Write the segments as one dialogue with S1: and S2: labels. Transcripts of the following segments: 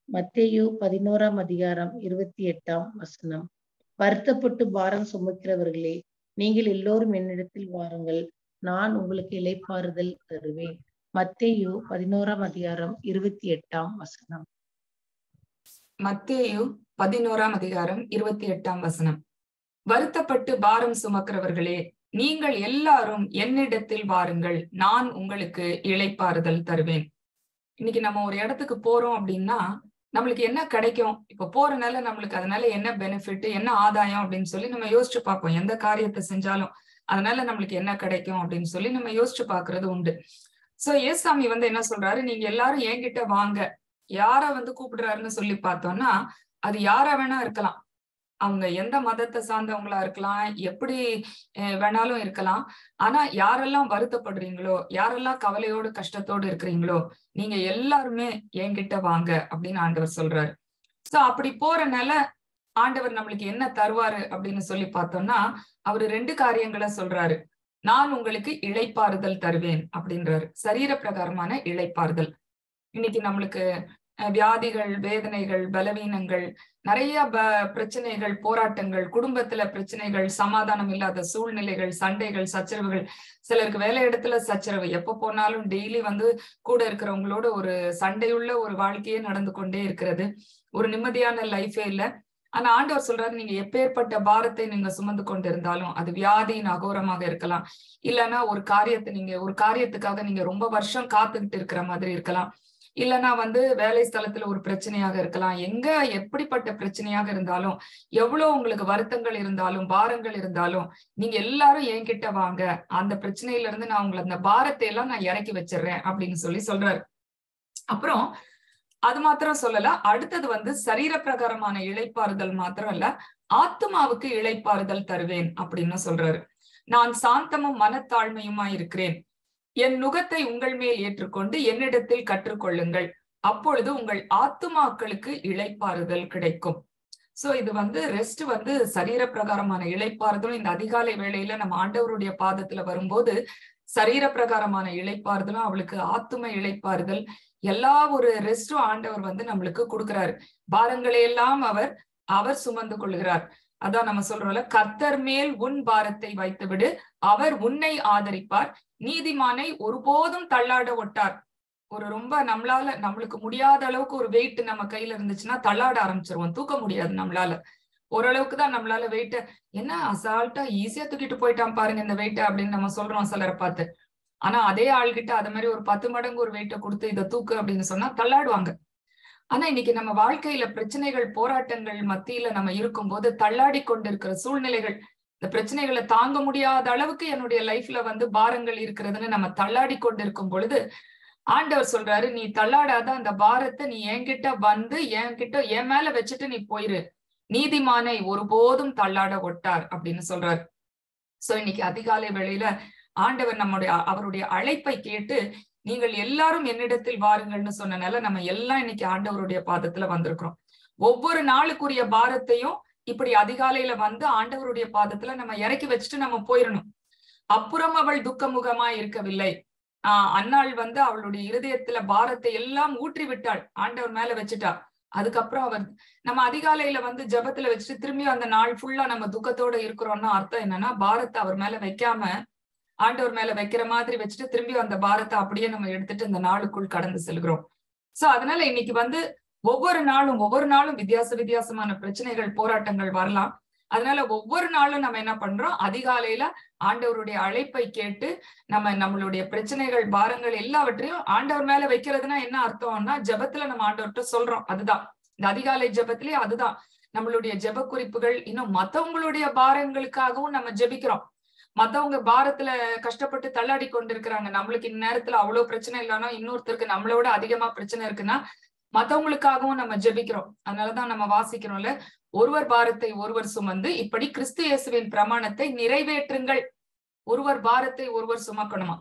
S1: மத்தேயு பதினோராம் அதிகாரம் இருபத்தி எட்டாம் வசனம் வருத்தப்பட்டு பாரம் சுமக்கிறவர்களே நீங்கள் எல்லோரும் என்னிடத்தில் வாருங்கள் நான் உங்களுக்கு இளைப்பாறுதல் தருவேன் மத்தேயு பதினோராம் அதிகாரம் இருபத்தி எட்டாம் வசனம்
S2: மத்தேயு பதினோராம் அதிகாரம் இருபத்தி எட்டாம் வசனம் வருத்தப்பட்டு பாரம் சுமக்கிறவர்களே நீங்கள் எல்லாரும் என்னிடத்தில் வாருங்கள் நான் உங்களுக்கு இளைப்பாறுதல் தருவேன் இன்னைக்கு நம்ம ஒரு இடத்துக்கு போறோம் அப்படின்னா நம்மளுக்கு என்ன கிடைக்கும் இப்ப போறனால நம்மளுக்கு அதனால என்ன பெனிஃபிட் என்ன ஆதாயம் அப்படின்னு சொல்லி நம்ம யோசிச்சு பார்ப்போம் எந்த காரியத்தை செஞ்சாலும் அதனால நம்மளுக்கு என்ன கிடைக்கும் அப்படின்னு சொல்லி நம்ம யோசிச்சு பாக்குறது உண்டு சோ ஏசாமி வந்து என்ன சொல்றாரு நீங்க எல்லாரும் என்கிட்ட வாங்க யார வந்து கூப்பிடுறாருன்னு சொல்லி பார்த்தோம்னா அது யாரா வேணா இருக்கலாம் அவங்க எந்த மதத்தை சார்ந்தவங்களா இருக்கலாம் எப்படி வேணாலும் இருக்கலாம் ஆனா யாரெல்லாம் வருத்தப்படுறீங்களோ யாரெல்லாம் கவலையோடு கஷ்டத்தோடு இருக்கிறீங்களோ நீங்க எல்லாருமே என்கிட்ட வாங்க அப்படின்னு ஆண்டவர் சொல்றாரு சோ அப்படி போறனால ஆண்டவர் நம்மளுக்கு என்ன தருவாரு அப்படின்னு சொல்லி பார்த்தோம்னா அவரு ரெண்டு காரியங்களை சொல்றாரு நான் உங்களுக்கு இழைப்பாறுதல் தருவேன் அப்படின்றாரு சரீர பிரகாரமான இழைப்பாறுதல் இன்னைக்கு நம்மளுக்கு வியாதிகள் வேதனைகள் பலவீனங்கள் நிறைய ப பிரச்சனைகள் போராட்டங்கள் குடும்பத்துல பிரச்சனைகள் சமாதானம் இல்லாத சூழ்நிலைகள் சண்டைகள் சச்சரவுகள் சிலருக்கு வேலை இடத்துல சச்சரவு எப்ப போனாலும் டெய்லி வந்து கூட இருக்கிறவங்களோட ஒரு சண்டையுள்ள ஒரு வாழ்க்கையே நடந்து கொண்டே இருக்கிறது ஒரு நிம்மதியான லைஃபே இல்ல ஆனா ஆண்டவர் சொல்றாரு நீங்க எப்பேற்பட்ட பாரத்தை நீங்க சுமந்து கொண்டு இருந்தாலும் அது வியாதியின் அகோரமாக இருக்கலாம் இல்லைன்னா ஒரு காரியத்தை நீங்க ஒரு காரியத்துக்காக நீங்க ரொம்ப வருஷம் காத்துக்கிட்டு இருக்கிற மாதிரி இருக்கலாம் இல்லைன்னா வந்து வேலை ஸ்தலத்துல ஒரு பிரச்சனையாக இருக்கலாம் எங்க எப்படிப்பட்ட பிரச்சனையாக இருந்தாலும் எவ்வளவு உங்களுக்கு வருத்தங்கள் இருந்தாலும் பாரங்கள் இருந்தாலும் நீங்க எல்லாரும் என்கிட்ட வாங்க அந்த பிரச்சனையில இருந்து நான் உங்களை அந்த பாரத்தை எல்லாம் நான் இறக்கி வச்சிடுறேன் அப்படின்னு சொல்லி சொல்றாரு அப்புறம் அது மாத்திரம் சொல்லல அடுத்தது வந்து சரீர பிரகாரமான இழைப்பாறுதல் மாத்திரம் இல்ல ஆத்மாவுக்கு இழைப்பாறுதல் தருவேன் அப்படின்னு சொல்றாரு நான் சாந்தமும் மனத்தாழ்மையுமா இருக்கிறேன் என் நுகத்தை உங்கள் மேல் ஏற்றுக்கொண்டு என்னிடத்தில் கற்றுக்கொள்ளுங்கள் அப்பொழுது உங்கள் ஆத்துமாக்களுக்கு இழைப்பாறுதல் கிடைக்கும் சோ இது வந்து ரெஸ்ட் வந்து சரீர பிரகாரமான இழைப்பாறுதலும் இந்த அதிகாலை வேளையில நம்ம ஆண்டவருடைய பாதத்துல வரும்போது சரீர பிரகாரமான இழைப்பாறுதலும் அவளுக்கு ஆத்தும இழைப்பாறுதல் எல்லா ஒரு ரெஸ்டும் ஆண்டவர் வந்து நம்மளுக்கு கொடுக்கிறாரு பாரங்களை எல்லாம் அவர் அவர் சுமந்து கொள்கிறார் அதான் நம்ம சொல்றோம்ல கர்த்தர் மேல் உன் பாரத்தை வைத்துவிடு அவர் உன்னை ஆதரிப்பார் நீதிமானை ஒருபோதும் தள்ளாட ஒட்டார் ஒரு ரொம்ப நம்மளால நம்மளுக்கு முடியாத அளவுக்கு ஒரு வெயிட் நம்ம கையில இருந்துச்சுன்னா தள்ளாட ஆரம்பிச்சிருவோம் தூக்க முடியாது நம்மளால ஓரளவுக்கு தான் நம்மளால வெயிட்ட என்ன அசால்ட்டா ஈஸியா தூக்கிட்டு போயிட்டான் பாருங்க இந்த வெயிட்ட அப்படின்னு நம்ம சொல்றோம் சிலரை பார்த்து ஆனா அதே ஆள்கிட்ட அது மாதிரி ஒரு பத்து மடங்கு ஒரு வெயிட்ட கொடுத்து இதை தூக்கு அப்படின்னு சொன்னா தள்ளாடுவாங்க ஆனா இன்னைக்கு நம்ம வாழ்க்கையில பிரச்சனைகள் போராட்டங்கள் மத்தியில நம்ம இருக்கும்போது தள்ளாடி கொண்டிருக்கிற சூழ்நிலைகள் இந்த பிரச்சனைகளை தாங்க முடியாத அளவுக்கு என்னுடைய லைஃப்ல வந்து பாரங்கள் இருக்கிறதுன்னு நம்ம தள்ளாடி கொண்டிருக்கும் பொழுது ஆண்டவர் சொல்றாரு நீ தள்ளாடாத அந்த பாரத்தை நீ என்கிட்ட வந்து என்கிட்ட என் மேல வச்சுட்டு நீ போயிரு நீதிமானை ஒருபோதும் தள்ளாட ஒட்டார் அப்படின்னு சொல்றாரு சோ இன்னைக்கு அதிகாலை வேளையில ஆண்டவர் நம்முடைய அவருடைய அழைப்பை கேட்டு நீங்கள் எல்லாரும் என்னிடத்தில் வாருங்கள்னு சொன்னனால நம்ம எல்லாம் இன்னைக்கு ஆண்டவருடைய பாதத்துல வந்திருக்கிறோம் ஒவ்வொரு நாளுக்குரிய பாரத்தையும் இப்படி அதிகாலையில வந்து ஆண்டவருடைய பாதத்துல நம்ம இறக்கி வச்சுட்டு நம்ம போயிடணும் அப்புறம் அவள் துக்கமுகமா இருக்கவில்லை ஆஹ் அன்னாள் வந்து அவளுடைய இருதயத்துல பாரத்தை எல்லாம் ஊற்றி விட்டாள் ஆண்டவர் மேல வச்சுட்டா அதுக்கப்புறம் அவர் நம்ம அதிகாலையில வந்து ஜபத்துல வச்சுட்டு திரும்பி அந்த நாள் ஃபுல்லா நம்ம துக்கத்தோட இருக்கிறோம்னா அர்த்தம் என்னன்னா பாரத்தை அவர் மேல வைக்காம ஆண்டவர் மேல வைக்கிற மாதிரி வச்சுட்டு திரும்பி அந்த பாரத்தை அப்படியே நம்ம எடுத்துட்டு இந்த நாளுக்குள் கடந்து செல்கிறோம் சோ அதனால இன்னைக்கு வந்து ஒவ்வொரு நாளும் ஒவ்வொரு நாளும் வித்தியாச வித்தியாசமான பிரச்சனைகள் போராட்டங்கள் வரலாம் அதனால ஒவ்வொரு நாளும் நம்ம என்ன பண்றோம் அதிகாலையில ஆண்டவருடைய அழைப்பை கேட்டு நம்ம நம்மளுடைய பிரச்சனைகள் பாரங்கள் எல்லாவற்றையும் ஆண்டவர் மேல வைக்கிறதுனா என்ன அர்த்தம்னா ஜபத்துல நம்ம ஆண்டவர்கிட்ட சொல்றோம் அதுதான் இந்த அதிகாலை ஜபத்திலே அதுதான் நம்மளுடைய ஜப குறிப்புகள் இன்னும் மத்தவங்களுடைய பாரங்களுக்காகவும் நம்ம ஜெபிக்கிறோம் மத்தவங்க பாரத்துல கஷ்டப்பட்டு தள்ளாடி கொண்டிருக்கிறாங்க நம்மளுக்கு இந்நேரத்துல அவ்வளவு பிரச்சனை இல்லைன்னா இன்னொருத்தருக்கு நம்மளோட அதிகமா பிரச்சனை இருக்குன்னா மத்தவங்களுக்காகவும் நம்ம ஜெபிக்கிறோம் அதனாலதான் நம்ம வாசிக்கிறோம்ல ஒருவர் பாரத்தை ஒருவர் சுமந்து இப்படி கிறிஸ்து இயேசுவின் பிரமாணத்தை நிறைவேற்றுங்கள் ஒருவர் பாரத்தை ஒருவர் சுமக்கணுமா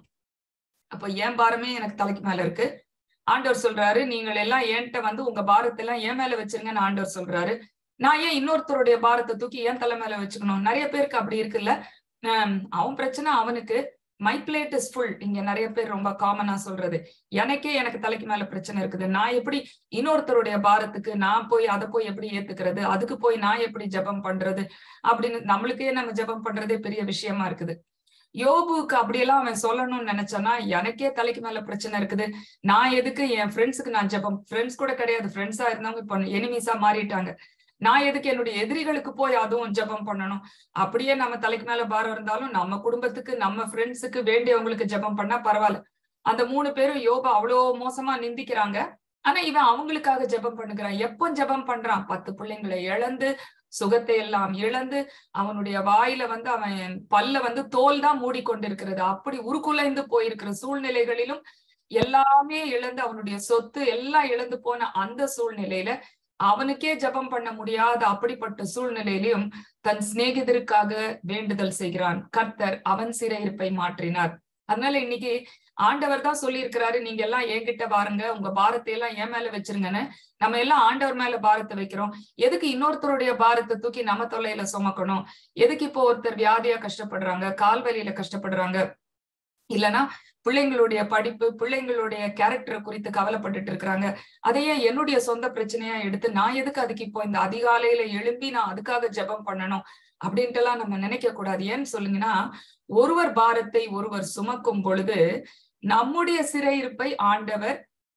S2: அப்ப என் பாரமே எனக்கு தலைக்கு மேல இருக்கு ஆண்டவர் சொல்றாரு நீங்கள் எல்லாம் என்கிட்ட வந்து உங்க பாரத்தை எல்லாம் என் மேல வச்சிருங்கன்னு ஆண்டவர் சொல்றாரு நான் ஏன் இன்னொருத்தருடைய பாரத்தை தூக்கி ஏன் தலை மேல வச்சுக்கணும் நிறைய பேருக்கு அப்படி இருக்குல்ல அவன் பிரச்சனை அவனுக்கு மை பிளேட் இஸ் ஃபுல் இங்க நிறைய பேர் ரொம்ப காமனா சொல்றது எனக்கே எனக்கு தலைக்கு மேல பிரச்சனை இருக்குது நான் எப்படி இன்னொருத்தருடைய பாரத்துக்கு நான் போய் அதை போய் எப்படி ஏத்துக்கிறது அதுக்கு போய் நான் எப்படி ஜெபம் பண்றது அப்படின்னு நம்மளுக்கே நம்ம ஜெபம் பண்றதே பெரிய விஷயமா இருக்குது யோபுக்கு அப்படியெல்லாம் அவன் சொல்லணும்னு நினைச்சானா எனக்கே தலைக்கு மேல பிரச்சனை இருக்குது நான் எதுக்கு என் ஃப்ரெண்ட்ஸுக்கு நான் ஜெபம் ஃப்ரெண்ட்ஸ் கூட கிடையாது ஃப்ரெண்ட்ஸா இருந்தவங்க இப்போ எனிமீஸா மாறிட்டாங்க நான் எதுக்கு என்னுடைய எதிரிகளுக்கு போய் அதுவும் ஜெபம் பண்ணணும் அப்படியே நம்ம தலைக்கு மேல பாரம் இருந்தாலும் நம்ம குடும்பத்துக்கு நம்ம ஃப்ரெண்ட்ஸுக்கு வேண்டியவங்களுக்கு ஜெபம் பண்ணா பரவாயில்ல அந்த மூணு பேரும் யோபா அவ்வளோ மோசமா நிந்திக்கிறாங்க ஆனா இவன் அவங்களுக்காக ஜெபம் பண்ணுகிறான் எப்போ ஜெபம் பண்றான் பத்து பிள்ளைங்களை இழந்து சுகத்தை எல்லாம் இழந்து அவனுடைய வாயில வந்து அவன் பல்ல வந்து தோல் தான் மூடிக்கொண்டிருக்கிறது அப்படி உருக்குலைந்து போயிருக்கிற சூழ்நிலைகளிலும் எல்லாமே இழந்து அவனுடைய சொத்து எல்லாம் இழந்து போன அந்த சூழ்நிலையில அவனுக்கே ஜெபம் பண்ண முடியாத அப்படிப்பட்ட சூழ்நிலையிலும் தன் சிநேகிதருக்காக வேண்டுதல் செய்கிறான் கர்த்தர் அவன் சிறையிருப்பை மாற்றினார் அதனால இன்னைக்கு ஆண்டவர் தான் சொல்லியிருக்கிறாரு நீங்க எல்லாம் என்கிட்ட பாருங்க உங்க பாரத்தை எல்லாம் என் மேல வச்சிருங்கன்னு நம்ம எல்லாம் ஆண்டவர் மேல பாரத்தை வைக்கிறோம் எதுக்கு இன்னொருத்தருடைய பாரத்தை தூக்கி நம்ம தொல்லையில சுமக்கணும் எதுக்கு இப்போ ஒருத்தர் வியாதியா கஷ்டப்படுறாங்க கால்வலியில கஷ்டப்படுறாங்க இல்லைன்னா பிள்ளைங்களுடைய படிப்பு பிள்ளைங்களுடைய கேரக்டரை குறித்து கவலைப்பட்டுட்டு இருக்கிறாங்க அதையே என்னுடைய சொந்த பிரச்சனையா எடுத்து நான் எதுக்கு அதுக்கு இப்போ இந்த அதிகாலையில எழும்பி நான் அதுக்காக ஜெபம் பண்ணணும் அப்படின்ட்டு எல்லாம் நம்ம நினைக்க கூடாது ஏன்னு சொல்லுங்கன்னா ஒருவர் பாரத்தை ஒருவர் சுமக்கும் பொழுது நம்முடைய சிறையிருப்பை ஆண்டவர்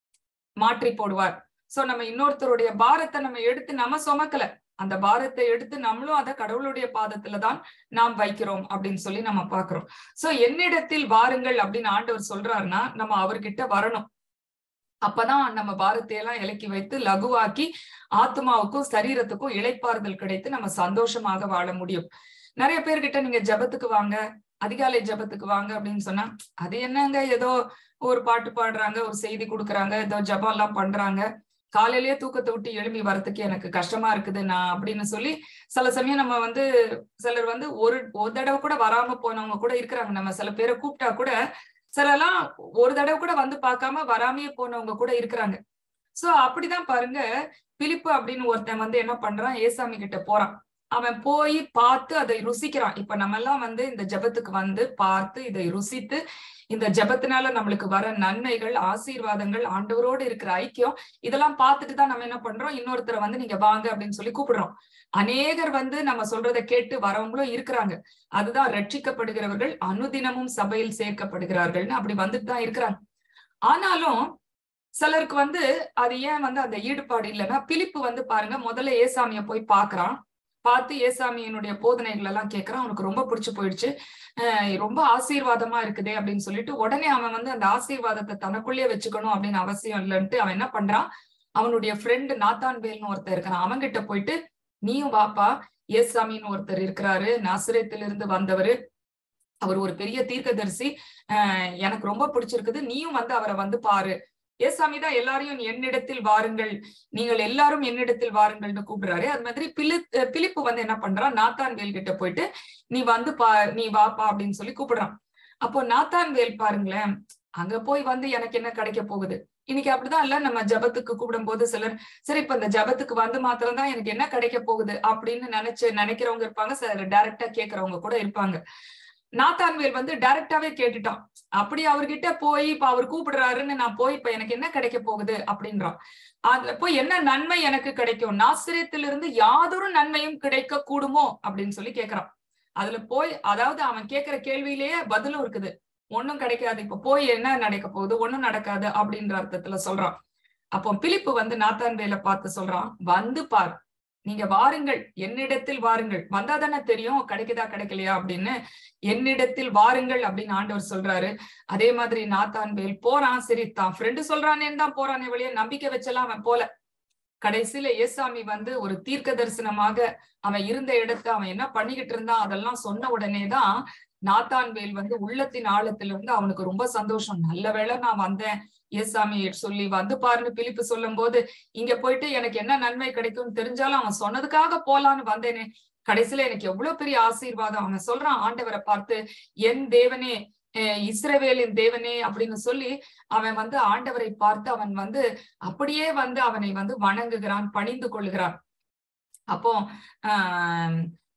S2: மாற்றி போடுவார் சோ நம்ம இன்னொருத்தருடைய பாரத்தை நம்ம எடுத்து நம்ம சுமக்கல அந்த பாரத்தை எடுத்து நம்மளும் அதை கடவுளுடைய பாதத்துலதான் நாம் வைக்கிறோம் அப்படின்னு சொல்லி நம்ம பாக்குறோம் சோ என்னிடத்தில் வாருங்கள் அப்படின்னு ஆண்டவர் சொல்றாருன்னா நம்ம அவர்கிட்ட வரணும் அப்பதான் நம்ம பாரத்தை எல்லாம் இலக்கி வைத்து லகுவாக்கி ஆத்மாவுக்கும் சரீரத்துக்கும் இழைப்பாறுதல் கிடைத்து நம்ம சந்தோஷமாக வாழ முடியும் நிறைய பேர்கிட்ட நீங்க ஜபத்துக்கு வாங்க அதிகாலை ஜபத்துக்கு வாங்க அப்படின்னு சொன்னா அது என்னங்க ஏதோ ஒரு பாட்டு பாடுறாங்க ஒரு செய்தி கொடுக்குறாங்க ஏதோ ஜபம் எல்லாம் பண்றாங்க காலையிலேயே தூக்கத்தை விட்டு எழும்பி வரதுக்கு எனக்கு கஷ்டமா இருக்குது நான் அப்படின்னு சொல்லி சில சமயம் நம்ம வந்து சிலர் வந்து ஒரு ஒரு தடவை கூட வராம போனவங்க கூட இருக்கிறாங்க நம்ம சில பேரை கூப்பிட்டா கூட சிலலாம் ஒரு தடவை கூட வந்து பார்க்காம வராமையே போனவங்க கூட இருக்கிறாங்க சோ அப்படிதான் பாருங்க பிலிப்பு அப்படின்னு ஒருத்தன் வந்து என்ன பண்றான் ஏசாமி கிட்ட போறான் அவன் போய் பார்த்து அதை ருசிக்கிறான் இப்ப நம்ம எல்லாம் வந்து இந்த ஜபத்துக்கு வந்து பார்த்து இதை ருசித்து இந்த ஜபத்தினால நம்மளுக்கு வர நன்மைகள் ஆசீர்வாதங்கள் ஆண்டவரோடு இருக்கிற ஐக்கியம் இதெல்லாம் பார்த்துட்டு தான் நம்ம என்ன பண்றோம் இன்னொருத்தரை வந்து நீங்க வாங்க அப்படின்னு சொல்லி கூப்பிடுறோம் அநேகர் வந்து நம்ம சொல்றதை கேட்டு வரவங்களும் இருக்கிறாங்க அதுதான் ரட்சிக்கப்படுகிறவர்கள் அனுதினமும் சபையில் சேர்க்கப்படுகிறார்கள்னு அப்படி வந்துட்டு தான் இருக்கிறாங்க ஆனாலும் சிலருக்கு வந்து அது ஏன் வந்து அந்த ஈடுபாடு இல்லைன்னா பிலிப்பு வந்து பாருங்க முதல்ல ஏசாமிய போய் பாக்குறான் பார்த்து ஏசாமியினுடைய போதனைகள் எல்லாம் கேட்கறான் அவனுக்கு ரொம்ப பிடிச்சு போயிடுச்சு ரொம்ப ஆசீர்வாதமா இருக்குதே அப்படின்னு சொல்லிட்டு உடனே அவன் வந்து அந்த ஆசீர்வாதத்தை தனக்குள்ளேயே வச்சுக்கணும் அப்படின்னு அவசியம் இல்லைன்ட்டு அவன் என்ன பண்றான் அவனுடைய ஃப்ரெண்டு நாத்தான் வேல்னு ஒருத்தர் இருக்கிறான் அவன்கிட்ட போயிட்டு நீயும் வாப்பா ஏசாமின்னு ஒருத்தர் இருக்கிறாரு நசுரத்திலிருந்து வந்தவர் அவர் ஒரு பெரிய தீர்க்கதரிசி அஹ் எனக்கு ரொம்ப பிடிச்சிருக்குது நீயும் வந்து அவரை வந்து பாரு ஏசாமி தான் எல்லாரையும் என்னிடத்தில் வாருங்கள் நீங்கள் எல்லாரும் என்னிடத்தில் வாருங்கள்னு கூப்பிடுறாரு அது மாதிரி பிலி பிலிப்பு வந்து என்ன பண்றான் நாத்தான் வேல் கிட்ட போயிட்டு நீ வந்து பா நீ வாப்பா அப்படின்னு சொல்லி கூப்பிடுறான் அப்போ நாத்தான் வேல் பாருங்களேன் அங்க போய் வந்து எனக்கு என்ன கிடைக்க போகுது இன்னைக்கு அப்படிதான் இல்ல நம்ம ஜபத்துக்கு கூப்பிடும் போது சிலர் சரி இப்ப இந்த ஜபத்துக்கு வந்து மாத்திரம் தான் எனக்கு என்ன கிடைக்க போகுது அப்படின்னு நினைச்சு நினைக்கிறவங்க இருப்பாங்க சிலர் டைரக்டா கேட்கறவங்க கூட இருப்பாங்க நாத்தான்வேல் வந்து டைரக்டாவே கேட்டுட்டான் அப்படி அவர்கிட்ட போய் இப்ப அவர் கூப்பிடுறாருன்னு நான் போய் இப்ப எனக்கு என்ன கிடைக்க போகுது அப்படின்றான் அதுல போய் என்ன நன்மை எனக்கு கிடைக்கும் நாசிரியத்திலிருந்து யாதொரு நன்மையும் கிடைக்க கூடுமோ அப்படின்னு சொல்லி கேக்குறான் அதுல போய் அதாவது அவன் கேக்குற கேள்வியிலேயே பதிலும் இருக்குது ஒன்னும் கிடைக்காது இப்ப போய் என்ன நடக்க போகுது ஒன்னும் நடக்காது அப்படின்ற அர்த்தத்துல சொல்றான் அப்போ பிலிப்பு வந்து நாத்தான் வேலை பார்த்து சொல்றான் வந்து பார் நீங்க வாருங்கள் என்னிடத்தில் வாருங்கள் வந்தா தானே தெரியும் கிடைக்குதா கிடைக்கலையா அப்படின்னு என்னிடத்தில் வாருங்கள் அப்படின்னு ஆண்டவர் சொல்றாரு அதே மாதிரி நாத்தான் வேல் போறான் சரி தான் ஃப்ரெண்டு சொல்றானேன்னு தான் போறானே வழிய நம்பிக்கை வச்செல்லாம் அவன் போல கடைசியில ஏசாமி வந்து ஒரு தீர்க்க தரிசனமாக அவன் இருந்த இடத்த அவன் என்ன பண்ணிக்கிட்டு இருந்தான் அதெல்லாம் சொன்ன உடனேதான் நாத்தான் வேல் வந்து உள்ளத்தின் ஆழத்துல இருந்து அவனுக்கு ரொம்ப சந்தோஷம் நல்ல வேளை நான் வந்தேன் ஏசாமி சொல்லி வந்து பாருன்னு பிலிப்பு சொல்லும் போது இங்க போயிட்டு எனக்கு என்ன நன்மை கிடைக்கும்னு தெரிஞ்சாலும் அவன் சொன்னதுக்காக போலான்னு வந்தேனே கடைசியில எனக்கு எவ்வளவு பெரிய ஆசீர்வாதம் அவன் சொல்றான் ஆண்டவரை பார்த்து என் தேவனே இஸ்ரவேலின் தேவனே அப்படின்னு சொல்லி அவன் வந்து ஆண்டவரை பார்த்து அவன் வந்து அப்படியே வந்து அவனை வந்து வணங்குகிறான் பணிந்து கொள்கிறான் அப்போ ஆஹ்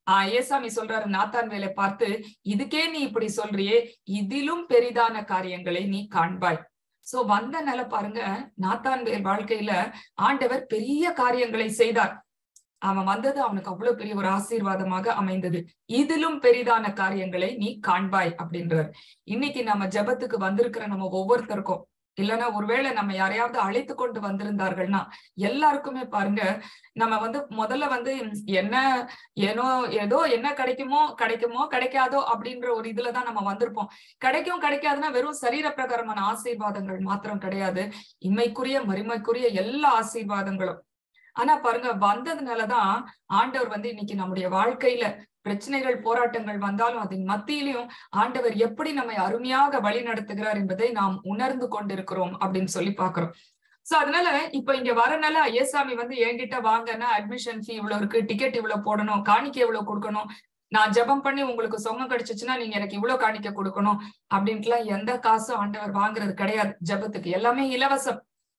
S2: ஆஹ் ஏசாமி சொல்றாரு நாத்தான் வேலை பார்த்து இதுக்கே நீ இப்படி சொல்றியே இதிலும் பெரிதான காரியங்களை நீ காண்பாய் சோ வந்த நில பாருங்க நாத்தான் வேல் வாழ்க்கையில ஆண்டவர் பெரிய காரியங்களை செய்தார் அவன் வந்தது அவனுக்கு அவ்வளவு பெரிய ஒரு ஆசீர்வாதமாக அமைந்தது இதிலும் பெரிதான காரியங்களை நீ காண்பாய் அப்படின்றார் இன்னைக்கு நம்ம ஜெபத்துக்கு வந்திருக்கிற நம்ம ஒவ்வொருத்தருக்கும் இல்லைன்னா ஒருவேளை நம்ம யாரையாவது அழைத்து கொண்டு வந்திருந்தார்கள்னா எல்லாருக்குமே பாருங்க நம்ம வந்து முதல்ல வந்து என்ன ஏனோ ஏதோ என்ன கிடைக்குமோ கிடைக்குமோ கிடைக்காதோ அப்படின்ற ஒரு இதுலதான் நம்ம வந்திருப்போம் கிடைக்கும் கிடைக்காதுன்னா வெறும் சரீர பிரகாரமான ஆசீர்வாதங்கள் மாத்திரம் கிடையாது இம்மைக்குரிய மறுமைக்குரிய எல்லா ஆசீர்வாதங்களும் ஆனா பாருங்க வந்ததுனாலதான் ஆண்டவர் வந்து இன்னைக்கு நம்முடைய வாழ்க்கையில பிரச்சனைகள் போராட்டங்கள் வந்தாலும் அதன் மத்தியிலையும் ஆண்டவர் எப்படி நம்மை அருமையாக வழி நடத்துகிறார் என்பதை நாம் உணர்ந்து கொண்டிருக்கிறோம் அப்படின்னு சொல்லி பாக்குறோம் சோ அதனால இப்ப இங்க வரனால ஐயசாமி வந்து என்கிட்ட வாங்கன்னா அட்மிஷன் ஃபீ இவ்வளவு இருக்கு டிக்கெட் இவ்வளவு போடணும் காணிக்கை இவ்வளவு கொடுக்கணும் நான் ஜெபம் பண்ணி உங்களுக்கு சொந்தம் கிடைச்சிச்சுன்னா நீங்க எனக்கு இவ்வளவு காணிக்க கொடுக்கணும் அப்படின்ட்டுலாம் எந்த காசும் ஆண்டவர் வாங்குறது கிடையாது ஜெபத்துக்கு எல்லாமே இலவசம்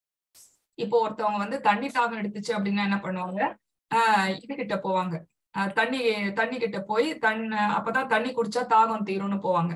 S2: இப்போ ஒருத்தவங்க வந்து தண்ணி தாகம் எடுத்துச்சு அப்படின்னா என்ன பண்ணுவாங்க ஆஹ் இது கிட்ட போவாங்க தண்ணி தண்ணி கிட்ட போய் தன் அப்பதான் தண்ணி குடிச்சா தாகம் தீரும்னு போவாங்க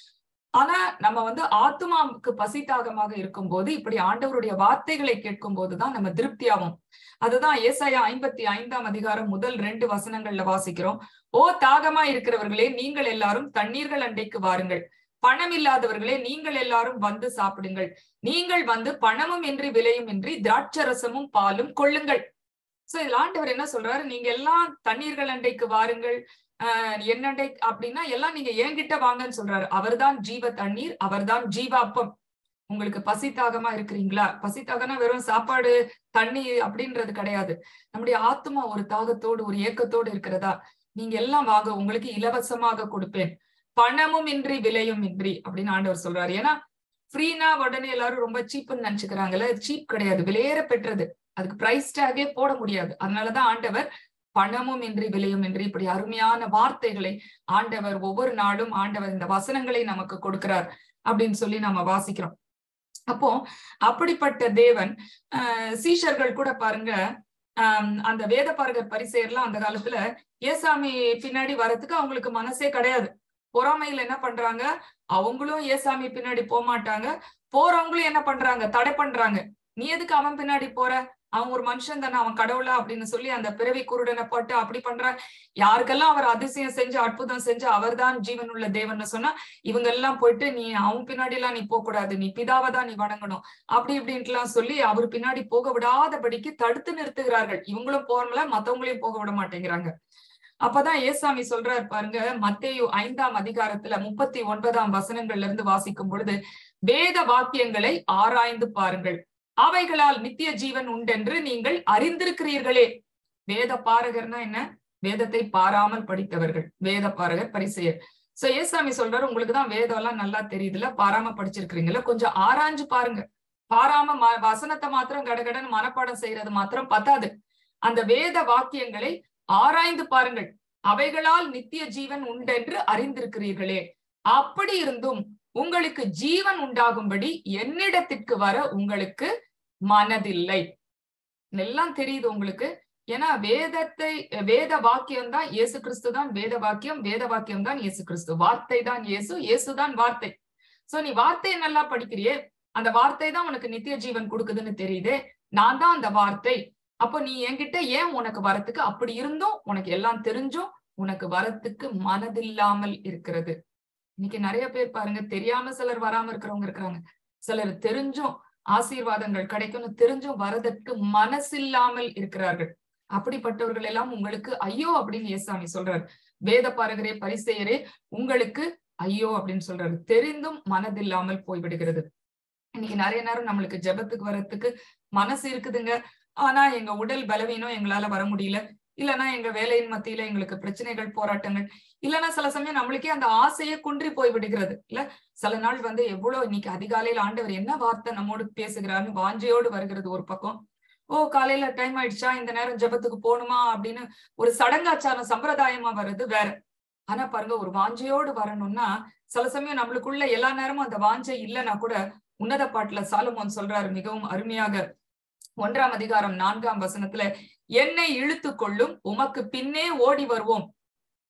S2: ஆனா நம்ம வந்து ஆத்மாவுக்கு பசி தாகமாக இருக்கும்போது இப்படி ஆண்டவருடைய வார்த்தைகளை கேட்கும் போதுதான் நம்ம திருப்தியாகும் அதுதான் ஏசாயா ஐம்பத்தி ஐந்தாம் அதிகாரம் முதல் ரெண்டு வசனங்கள்ல வாசிக்கிறோம் ஓ தாகமா இருக்கிறவர்களே நீங்கள் எல்லாரும் தண்ணீர்கள் அண்டைக்கு வாருங்கள் பணம் இல்லாதவர்களே நீங்கள் எல்லாரும் வந்து சாப்பிடுங்கள் நீங்கள் வந்து பணமும் இன்றி விலையும் இன்றி திராட்சரசமும் பாலும் கொள்ளுங்கள் சோ இதுல ஆண்டவர் என்ன சொல்றாரு நீங்க எல்லாம் தண்ணீர்கள் அண்டைக்கு வாருங்கள் ஆஹ் என்னண்டை அப்படின்னா எல்லாம் நீங்க என்கிட்ட வாங்கன்னு சொல்றாரு அவர்தான் ஜீவ தண்ணீர் அவர்தான் ஜீவ அப்பம் உங்களுக்கு பசி தாகமா இருக்கிறீங்களா பசி தாகம்னா வெறும் சாப்பாடு தண்ணி அப்படின்றது கிடையாது நம்முடைய ஆத்மா ஒரு தாகத்தோடு ஒரு ஏக்கத்தோடு இருக்கிறதா நீங்க எல்லாம் வாங்க உங்களுக்கு இலவசமாக கொடுப்பேன் பணமும் இன்றி விலையும் இன்றி அப்படின்னு ஆண்டவர் சொல்றாரு ஏன்னா ஃப்ரீனா உடனே எல்லாரும் ரொம்ப சீப்புன்னு நினைச்சுக்கிறாங்கல்ல சீப் கிடையாது விலையேற பெற்றது அதுக்கு பிரைஸ் டேகே போட முடியாது அதனாலதான் ஆண்டவர் பணமும் இன்றி விலையும் இன்றி இப்படி அருமையான வார்த்தைகளை ஆண்டவர் ஒவ்வொரு நாளும் ஆண்டவர் இந்த வசனங்களை நமக்கு கொடுக்கிறார் அப்படின்னு சொல்லி நம்ம வாசிக்கிறோம் அப்போ அப்படிப்பட்ட தேவன் ஆஹ் சீஷர்கள் கூட பாருங்க ஆஹ் அந்த வேத பாரகர் பரிசெயர்லாம் அந்த காலத்துல ஏசாமி பின்னாடி வரத்துக்கு அவங்களுக்கு மனசே கிடையாது பொறாமையில என்ன பண்றாங்க அவங்களும் ஏசாமி பின்னாடி போக மாட்டாங்க போறவங்களும் என்ன பண்றாங்க தடை பண்றாங்க நீ எதுக்கு அவன் பின்னாடி போற அவன் ஒரு மனுஷன் தானே அவன் கடவுளா அப்படின்னு சொல்லி அந்த பிறவி குருடனை போட்டு அப்படி பண்ற யாருக்கெல்லாம் அவர் அதிசயம் செஞ்சு அற்புதம் செஞ்சு அவர்தான் ஜீவன் உள்ள தேவன் சொன்னா இவங்க எல்லாம் போயிட்டு நீ அவன் பின்னாடி எல்லாம் நீ போக கூடாது நீ பிதாவை தான் நீ வணங்கணும் அப்படி இப்படின்ட்டு எல்லாம் சொல்லி அவர் பின்னாடி போக விடாதபடிக்கு தடுத்து நிறுத்துகிறார்கள் இவங்களும் போறல மத்தவங்களையும் போக விட மாட்டேங்கிறாங்க அப்பதான் ஏசாமி சொல்றாரு பாருங்க மத்தேயு ஐந்தாம் அதிகாரத்துல முப்பத்தி ஒன்பதாம் வசனங்கள்ல இருந்து வாசிக்கும் பொழுது வேத வாக்கியங்களை ஆராய்ந்து பாருங்கள் அவைகளால் நித்திய ஜீவன் உண்டென்று நீங்கள் அறிந்திருக்கிறீர்களே வேத பாரகர்னா என்ன வேதத்தை பாராமல் படித்தவர்கள் வேத பாரகர் பரிசெயர் சோ ஏசாமி சொல்றாரு உங்களுக்கு தான் வேதம் எல்லாம் நல்லா தெரியுதுல பாராம படிச்சிருக்கிறீங்களா கொஞ்சம் ஆராய்ஞ்சு பாருங்க பாராம வசனத்தை மாத்திரம் கடகடன்னு மனப்பாடம் செய்யறது மாத்திரம் பத்தாது அந்த வேத வாக்கியங்களை ஆராய்ந்து பாருங்கள் அவைகளால் நித்திய ஜீவன் உண்டென்று அறிந்திருக்கிறீர்களே அப்படி இருந்தும் உங்களுக்கு ஜீவன் உண்டாகும்படி என்னிடத்திற்கு வர உங்களுக்கு மனதில்லை எல்லாம் தெரியுது உங்களுக்கு ஏன்னா வேதத்தை வேத வாக்கியம் தான் இயேசு கிறிஸ்து தான் வேத வாக்கியம் வேத வாக்கியம் தான் இயேசு கிறிஸ்து வார்த்தை தான் இயேசு இயேசுதான் வார்த்தை சோ நீ வார்த்தையை நல்லா படிக்கிறியே அந்த வார்த்தை தான் உனக்கு நித்திய ஜீவன் கொடுக்குதுன்னு தெரியுது நான் தான் அந்த வார்த்தை அப்போ நீ என்கிட்ட ஏன் உனக்கு வரத்துக்கு அப்படி இருந்தும் உனக்கு எல்லாம் தெரிஞ்சும் உனக்கு வரத்துக்கு மனதில்லாமல் இருக்கிறது இன்னைக்கு நிறைய பேர் பாருங்க தெரியாம சிலர் வராம இருக்கிறவங்க இருக்கிறாங்க சிலர் தெரிஞ்சும் ஆசீர்வாதங்கள் கிடைக்கும்னு தெரிஞ்சும் வரதற்கு மனசில்லாமல் இருக்கிறார்கள் அப்படிப்பட்டவர்கள் எல்லாம் உங்களுக்கு ஐயோ அப்படின்னு ஏசாமி சொல்றாரு வேத பாரகரே பரிசெயரே உங்களுக்கு ஐயோ அப்படின்னு சொல்றாரு தெரிந்தும் மனதில்லாமல் போய்விடுகிறது இன்னைக்கு நிறைய நேரம் நம்மளுக்கு ஜெபத்துக்கு வர்றதுக்கு மனசு இருக்குதுங்க ஆனா எங்க உடல் பலவீனம் எங்களால வர முடியல இல்லைன்னா எங்க வேலையின் மத்தியில எங்களுக்கு பிரச்சனைகள் போராட்டங்கள் இல்லைன்னா சில சமயம் நம்மளுக்கே அந்த ஆசையே குன்றி போய் விடுகிறது இல்ல சில நாள் வந்து எவ்வளவு இன்னைக்கு அதிகாலையில ஆண்டவர் என்ன வார்த்தை நம்மோடு பேசுகிறாருன்னு வாஞ்சையோடு வருகிறது ஒரு பக்கம் ஓ காலையில டைம் ஆயிடுச்சா இந்த நேரம் ஜெபத்துக்கு போகணுமா அப்படின்னு ஒரு சடங்காச்சாரம் சம்பிரதாயமா வருது வேற ஆனா பாருங்க ஒரு வாஞ்சையோடு வரணும்னா சில சமயம் நம்மளுக்குள்ள எல்லா நேரமும் அந்த வாஞ்சை இல்லைன்னா கூட உன்னத பாட்டுல சாலமோன் சொல்றாரு மிகவும் அருமையாக ஒன்றாம் அதிகாரம் நான்காம் வசனத்துல என்னை இழுத்து கொள்ளும் உமக்கு பின்னே ஓடி வருவோம்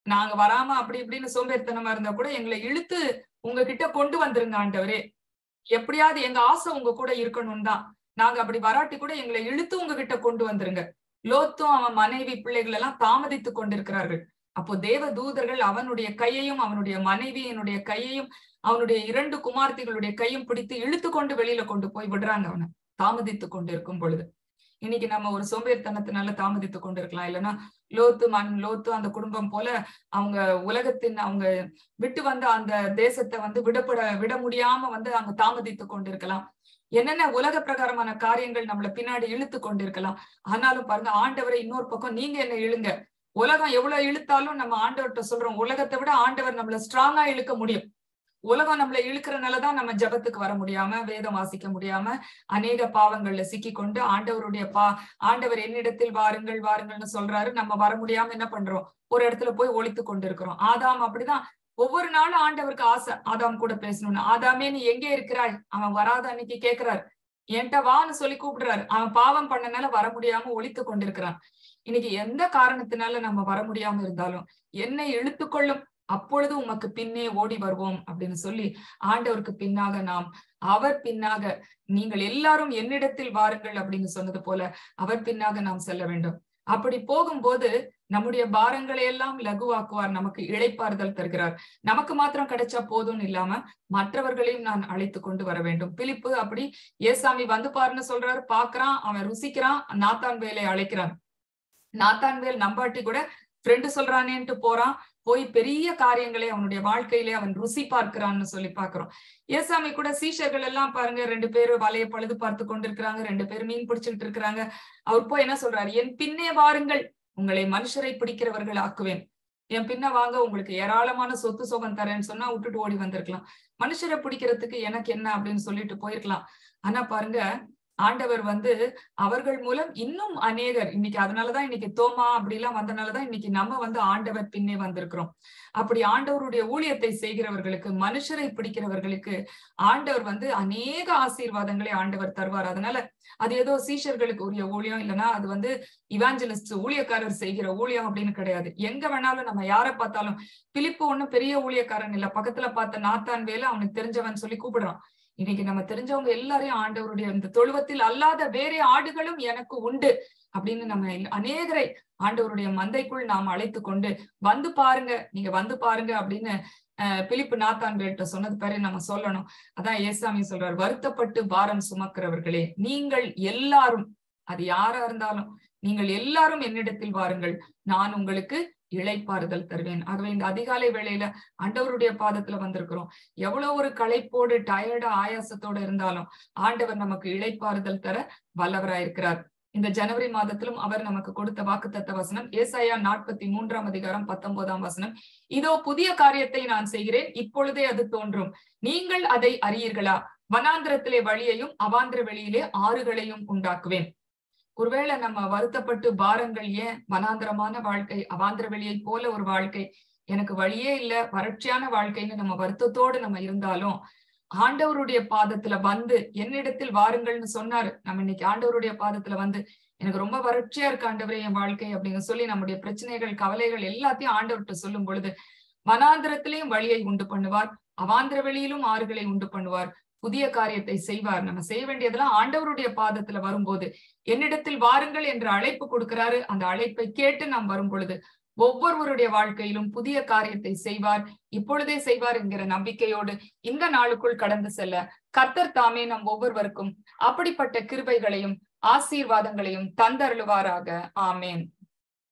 S2: நாங்க வராம அப்படி இப்படின்னு சோம்பேறித்தனமா இருந்தா கூட எங்களை இழுத்து உங்ககிட்ட கொண்டு வந்துருங்க ஆண்டவரே எப்படியாவது எங்க ஆசை உங்க கூட இருக்கணும் தான் நாங்க அப்படி வராட்டி கூட எங்களை இழுத்து உங்ககிட்ட கொண்டு வந்துருங்க லோத்தும் அவன் மனைவி பிள்ளைகள் எல்லாம் தாமதித்து கொண்டிருக்கிறார்கள் அப்போ தேவ தூதர்கள் அவனுடைய கையையும் அவனுடைய மனைவியினுடைய கையையும் அவனுடைய இரண்டு குமார்த்திகளுடைய கையும் பிடித்து இழுத்து கொண்டு வெளியில கொண்டு போய் விடுறாங்க அவனை தாமதித்து கொண்டு இருக்கும் பொழுது இன்னைக்கு நம்ம ஒரு சோம்பேறித்தனத்தினால தாமதித்து கொண்டு இருக்கலாம் இல்லைன்னா லோத்து மண் லோத்து அந்த குடும்பம் போல அவங்க உலகத்தின் அவங்க விட்டு வந்த அந்த தேசத்தை வந்து விடப்பட விட முடியாம வந்து அங்க தாமதித்து கொண்டிருக்கலாம் என்னென்ன உலக பிரகாரமான காரியங்கள் நம்மள பின்னாடி இழுத்து கொண்டிருக்கலாம் ஆனாலும் பாருங்க ஆண்டவரை இன்னொரு பக்கம் நீங்க என்ன இழுங்க உலகம் எவ்வளவு இழுத்தாலும் நம்ம ஆண்டவர்கிட்ட சொல்றோம் உலகத்தை விட ஆண்டவர் நம்மள ஸ்ட்ராங்கா இழுக்க முடியும் உலகம் நம்மள இழுக்கிறனாலதான் நம்ம ஜபத்துக்கு வர முடியாம வேதம் வாசிக்க முடியாம அநேக பாவங்கள்ல சிக்கி கொண்டு ஆண்டவருடைய பா ஆண்டவர் என்னிடத்தில் வாருங்கள் வாருங்கள்னு சொல்றாரு நம்ம வர முடியாம என்ன பண்றோம் ஒரு இடத்துல போய் ஒழித்து கொண்டு இருக்கிறோம் ஆதாம் அப்படிதான் ஒவ்வொரு நாளும் ஆண்டவருக்கு ஆசை ஆதாம் கூட பேசணும்னு ஆதாமே நீ எங்கே இருக்கிறாய் அவன் வராத அன்னைக்கு கேக்குறாரு என்கிட்ட வான்னு சொல்லி கூப்பிடுறாரு அவன் பாவம் பண்ணனால வர முடியாம ஒழித்து கொண்டிருக்கிறான் இன்னைக்கு எந்த காரணத்தினால நம்ம வர முடியாம இருந்தாலும் என்னை இழுத்துக்கொள்ளும் அப்பொழுது உமக்கு பின்னே ஓடி வருவோம் அப்படின்னு சொல்லி ஆண்டவருக்கு பின்னாக நாம் அவர் பின்னாக நீங்கள் எல்லாரும் என்னிடத்தில் வாருங்கள் அப்படின்னு சொன்னது போல அவர் பின்னாக நாம் செல்ல வேண்டும் அப்படி போகும்போது நம்முடைய பாரங்களை எல்லாம் லகுவாக்குவார் நமக்கு இழைப்பாறுதல் தருகிறார் நமக்கு மாத்திரம் கிடைச்சா போதும்னு இல்லாம மற்றவர்களையும் நான் அழைத்து கொண்டு வர வேண்டும் பிலிப்பு அப்படி ஏசாமி வந்து பாருன்னு சொல்றாரு பாக்குறான் அவன் ருசிக்கிறான் நாத்தான் வேலை அழைக்கிறான் நாத்தான் வேல் நம்பாட்டி கூட ஃப்ரெண்டு சொல்றானேன்ட்டு போறான் போய் பெரிய காரியங்களை அவனுடைய வாழ்க்கையிலே அவன் ருசி பார்க்கிறான்னு சொல்லி பாக்குறோம் ஏசாமி கூட சீஷர்கள் எல்லாம் பாருங்க ரெண்டு பேரும் வலைய பழுது பார்த்து கொண்டிருக்கிறாங்க ரெண்டு பேரும் மீன் பிடிச்சுக்கிட்டு இருக்கிறாங்க அவர் போய் என்ன சொல்றாரு என் பின்னே வாருங்கள் உங்களை மனுஷரை பிடிக்கிறவர்கள் ஆக்குவேன் என் பின்ன வாங்க உங்களுக்கு ஏராளமான சொத்து சோகம் தரேன்னு சொன்னா விட்டுட்டு ஓடி வந்திருக்கலாம் மனுஷரை பிடிக்கிறதுக்கு எனக்கு என்ன அப்படின்னு சொல்லிட்டு போயிருக்கலாம் ஆனா பாருங்க ஆண்டவர் வந்து அவர்கள் மூலம் இன்னும் அநேகர் இன்னைக்கு அதனாலதான் இன்னைக்கு தோமா அப்படி எல்லாம் வந்தனாலதான் இன்னைக்கு நம்ம வந்து ஆண்டவர் பின்னே வந்திருக்கிறோம் அப்படி ஆண்டவருடைய ஊழியத்தை செய்கிறவர்களுக்கு மனுஷரை பிடிக்கிறவர்களுக்கு ஆண்டவர் வந்து அநேக ஆசீர்வாதங்களை ஆண்டவர் தருவார் அதனால அது ஏதோ சீஷர்களுக்கு உரிய ஊழியம் இல்லைன்னா அது வந்து இவாஞ்சலிஸ்ட் ஊழியக்காரர் செய்கிற ஊழியம் அப்படின்னு கிடையாது எங்க வேணாலும் நம்ம யாரை பார்த்தாலும் பிலிப்பு ஒண்ணும் பெரிய ஊழியக்காரன் இல்ல பக்கத்துல பார்த்த நாத்தான் வேலை அவனுக்கு தெரிஞ்சவன் சொல்லி கூப்பிடுறான் இன்னைக்கு நம்ம தெரிஞ்சவங்க எல்லாரையும் ஆண்டவருடைய இந்த தொழுவத்தில் அல்லாத வேறே ஆடுகளும் எனக்கு உண்டு அப்படின்னு நம்ம அநேகரை ஆண்டவருடைய மந்தைக்குள் நாம் அழைத்து கொண்டு வந்து பாருங்க நீங்க வந்து பாருங்க அப்படின்னு அஹ் பிலிப்பு நாத்தான் வேல்ட்ட சொன்னது பேரே நம்ம சொல்லணும் அதான் ஏசாமி சொல்றாரு வருத்தப்பட்டு பாரம் சுமக்கிறவர்களே நீங்கள் எல்லாரும் அது யாரா இருந்தாலும் நீங்கள் எல்லாரும் என்னிடத்தில் வாருங்கள் நான் உங்களுக்கு இழைப்பாறுதல் தருவேன் ஆகவே இந்த அதிகாலை வேளையில ஆண்டவருடைய பாதத்துல வந்திருக்கிறோம் எவ்வளவு ஒரு களைப்போடு டயர்டா ஆயாசத்தோட இருந்தாலும் ஆண்டவர் நமக்கு இழைப்பாறுதல் தர வல்லவராயிருக்கிறார் இந்த ஜனவரி மாதத்திலும் அவர் நமக்கு கொடுத்த வாக்குத்தத்த வசனம் ஏசாயா நாற்பத்தி மூன்றாம் அதிகாரம் பத்தொன்பதாம் வசனம் இதோ புதிய காரியத்தை நான் செய்கிறேன் இப்பொழுதே அது தோன்றும் நீங்கள் அதை அறியீர்களா வனாந்திரத்திலே வழியையும் அவாந்திர வெளியிலே ஆறுகளையும் உண்டாக்குவேன் ஒருவேளை நம்ம வருத்தப்பட்டு பாரங்கள் ஏன் வனாந்திரமான வாழ்க்கை அவாந்திர வெளியை போல ஒரு வாழ்க்கை எனக்கு வழியே இல்ல வறட்சியான வாழ்க்கைன்னு நம்ம வருத்தத்தோடு நம்ம இருந்தாலும் ஆண்டவருடைய பாதத்துல வந்து என்னிடத்தில் வாருங்கள்னு சொன்னாரு நம்ம இன்னைக்கு ஆண்டவருடைய பாதத்துல வந்து எனக்கு ரொம்ப வறட்சியா இருக்கு ஆண்டவரே என் வாழ்க்கை அப்படின்னு சொல்லி நம்முடைய பிரச்சனைகள் கவலைகள் எல்லாத்தையும் ஆண்டவர்கிட்ட சொல்லும் பொழுது வனாந்திரத்திலையும் வழியை உண்டு பண்ணுவார் அவாந்திர வெளியிலும் ஆறுகளை உண்டு பண்ணுவார் புதிய காரியத்தை செய்வார் நம்ம செய்ய வேண்டியதெல்லாம் ஆண்டவருடைய பாதத்துல வரும்போது என்னிடத்தில் வாருங்கள் என்ற அழைப்பு கொடுக்கிறாரு அந்த அழைப்பை கேட்டு நாம் வரும் பொழுது ஒவ்வொருவருடைய வாழ்க்கையிலும் புதிய காரியத்தை செய்வார் இப்பொழுதே செய்வார் என்கிற நம்பிக்கையோடு இந்த நாளுக்குள் கடந்து செல்ல கர்த்தர் தாமே நம் ஒவ்வொருவருக்கும் அப்படிப்பட்ட கிருபைகளையும் ஆசீர்வாதங்களையும் தந்தருளுவாராக ஆமேன்